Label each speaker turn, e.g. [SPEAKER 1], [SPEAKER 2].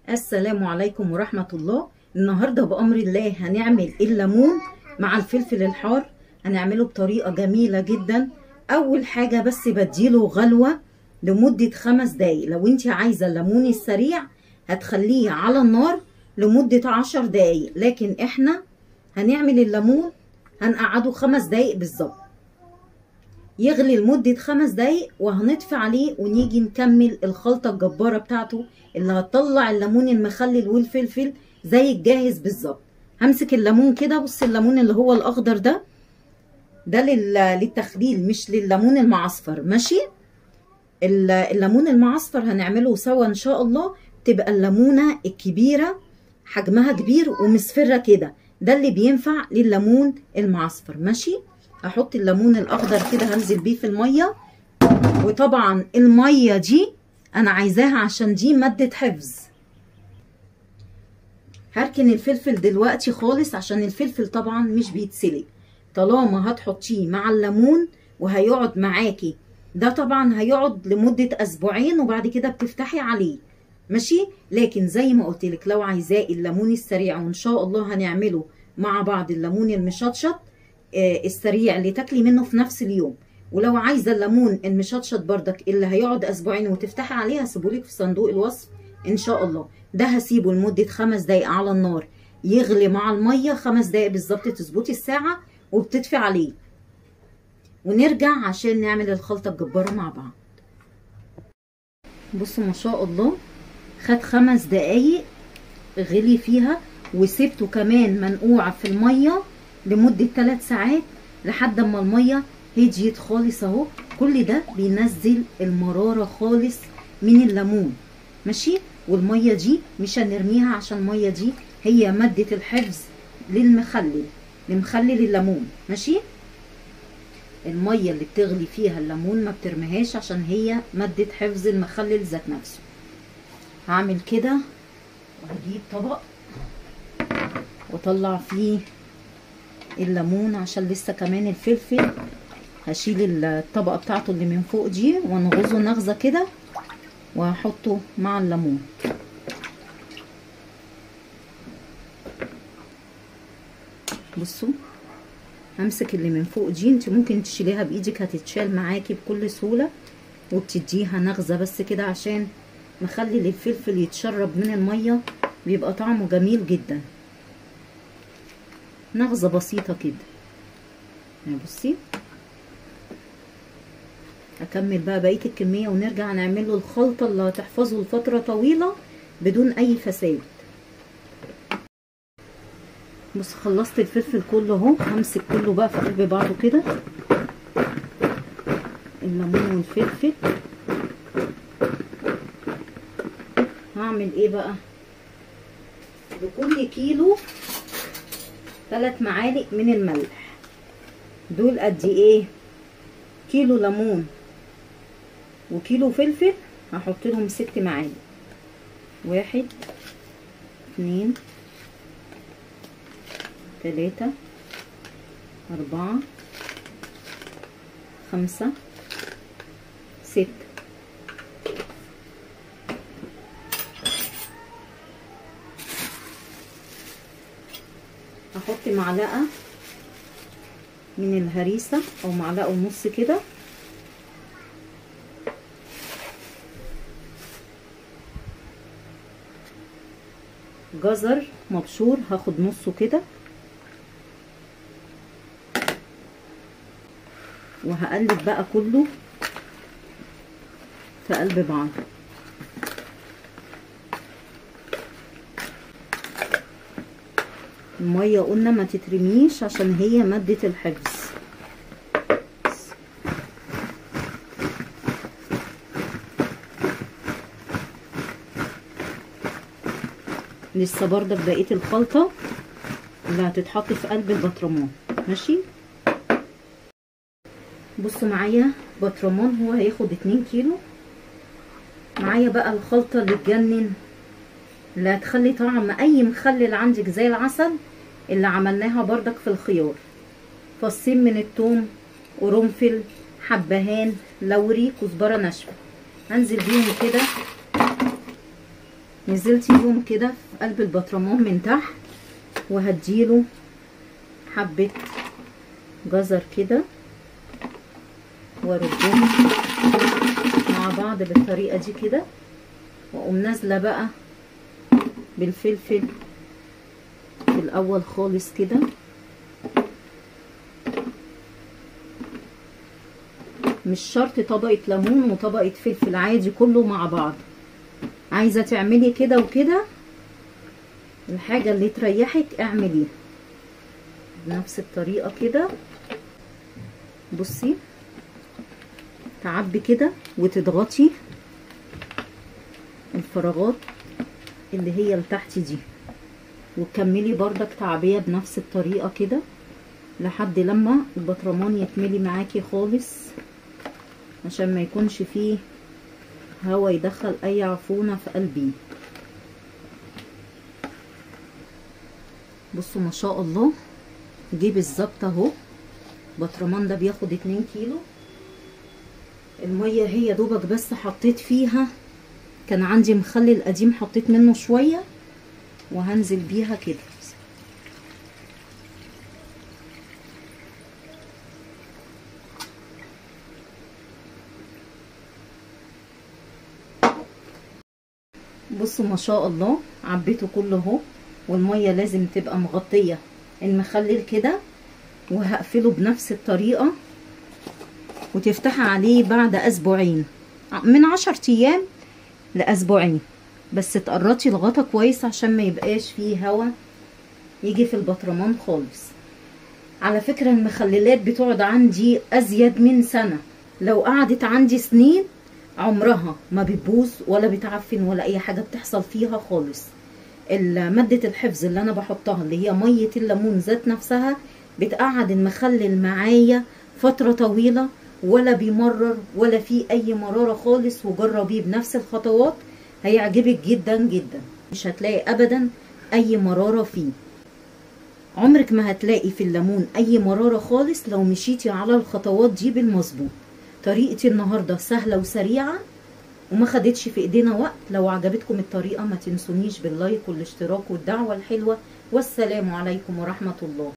[SPEAKER 1] السلام عليكم ورحمة الله النهاردة بأمر الله هنعمل الليمون مع الفلفل الحار هنعمله بطريقة جميلة جدا أول حاجة بس بديله غلوة لمدة خمس دقايق لو انت عايزة الليمون السريع هتخليه على النار لمدة عشر دقايق لكن احنا هنعمل الليمون هنقعده خمس دقايق بالظبط يغلي لمدة خمس دقايق وهنطفي عليه ونيجي نكمل الخلطة الجبارة بتاعته اللي هتطلع الليمون المخلل والفلفل زي الجاهز بالظبط همسك الليمون كده بص الليمون اللي هو الاخضر ده ده للتخليل مش لليمون المعصفر ماشي الليمون المعصفر هنعمله سوا ان شاء الله تبقى الليمونه الكبيره حجمها كبير ومصفره كده ده اللي بينفع لليمون المعصفر ماشي احط الليمون الاخضر كده هنزل بيه في الميه وطبعا الميه دي انا عايزاها عشان دي ماده حفظ هركن الفلفل دلوقتي خالص عشان الفلفل طبعا مش بيتسلق طالما هتحطيه مع الليمون وهيقعد معاكي ده طبعا هيقعد لمدة اسبوعين وبعد كده بتفتحي عليه ماشي لكن زي ما قلت لك لو عايزاه الليمون السريع وان شاء الله هنعمله مع بعض الليمون المشطشط آه السريع اللي تاكلي منه في نفس اليوم ولو عايزه الليمون المشطشط بردك اللي هيقعد اسبوعين وتفتحي عليه هسيبهولك في صندوق الوصف ان شاء الله ده هسيبه لمده خمس دقايق على النار يغلي مع الميه خمس دقايق بالظبط تظبطي الساعه وبتطفي عليه ونرجع عشان نعمل الخلطه الجباره مع بعض بصوا ما شاء الله خد خمس دقايق غلي فيها وسبته كمان منقوع في الميه لمده 3 ساعات لحد اما الميه هديت خالص اهو كل ده بينزل المراره خالص من الليمون ماشي والميه دي مش هنرميها عشان الميه دي هي ماده الحفظ للمخلل لمخلل الليمون ماشي الميه اللي بتغلي فيها الليمون ما بترميهاش عشان هي ماده حفظ المخلل ذات نفسه هعمل كده وهجيب طبق واطلع فيه الليمون عشان لسه كمان الفلفل هشيل الطبقه بتاعته اللي من فوق دي وانغزه نغزه كده وهحطه مع الليمون بصوا همسك اللي من فوق دي انت ممكن تشيليها بايدك هتتشال معاكي بكل سهوله وبتديها نغزه بس كده عشان نخلي الفلفل يتشرب من الميه بيبقى طعمه جميل جدا نغزه بسيطه كده بصي اكمل بقى بقيه الكميه ونرجع نعمل له الخلطه اللي هتحفظه لفتره طويله بدون اي فساد بص خلصت الفلفل كله اهو همسك كله بقى في قلب بعضه كده الليمون والفلفل هعمل ايه بقى لكل كيلو ثلاث معالق من الملح دول قد ايه كيلو ليمون وكيلو فلفل هحط لهم ست معالق واحد اتنين تلاتة أربعة خمسة ستة هحط معلقة من الهريسة أو معلقة ونص كده جزر مبشور هاخد نصه كده وهقلب بقى كله في قلب بعض الميه قلنا ما تترميش عشان هي ماده الحفظ لسه برضك بقيه الخلطه اللي هتتحط في قلب البطرمان ماشي بصوا معايا بطرمان هو هياخد اتنين كيلو معايا بقى الخلطه اللي تجنن اللي هتخلي طعم اي مخلل عندك زي العسل اللي عملناها بردك في الخيار فصين من التوم قرنفل حبهان لوري كزبره ناشفه هنزل بيهم كده نزلت بيهم كده في قلب البطرمان من تحت وهديله حبة جزر كده واردهم مع بعض بالطريقة دي كده واقوم نازلة بقى بالفلفل في الاول خالص كده مش شرط طبقة ليمون وطبقة فلفل عادي كله مع بعض عايزة تعملي كده وكده الحاجة اللي تريحك اعمليها بنفس الطريقة كده بصي تعبي كده وتضغطي الفراغات اللي هي لتحت دي وتكملي بردك تعبية بنفس الطريقة كده لحد لما البطرمان يتملي معاكي خالص عشان ما يكونش فيه هوا يدخل اي عفونة في قلبي بصوا ما شاء الله جه بالظبط اهو البطرمان ده بياخد اتنين كيلو المية هي دوبك بس حطيت فيها كان عندي مخلل قديم حطيت منه شوية وهنزل بيها كده بصوا ما شاء الله عبيته كله اهو والميه لازم تبقى مغطيه المخلل كده وهقفله بنفس الطريقه وتفتحي عليه بعد اسبوعين من عشر ايام لاسبوعين بس تقرطي الغطا كويس عشان ما يبقاش فيه هوا يجي في البطرمان خالص على فكره المخللات بتقعد عندي ازيد من سنه لو قعدت عندي سنين عمرها ما بتبوظ ولا بتعفن ولا اي حاجه بتحصل فيها خالص مادة الحفظ اللي انا بحطها اللي هي مية الليمون ذات نفسها بتقعد المخلل معايا فترة طويلة ولا بيمرر ولا فيه اي مرارة خالص وجربيه بنفس الخطوات هيعجبك جدا جدا مش هتلاقي ابدا اي مرارة فيه عمرك ما هتلاقي في الليمون اي مرارة خالص لو مشيتي على الخطوات دي بالمظبوط طريقتي النهارده سهله وسريعه وما خدتش في ايدينا وقت لو عجبتكم الطريقه ما تنسونيش باللايك والاشتراك والدعوه الحلوه والسلام عليكم ورحمه الله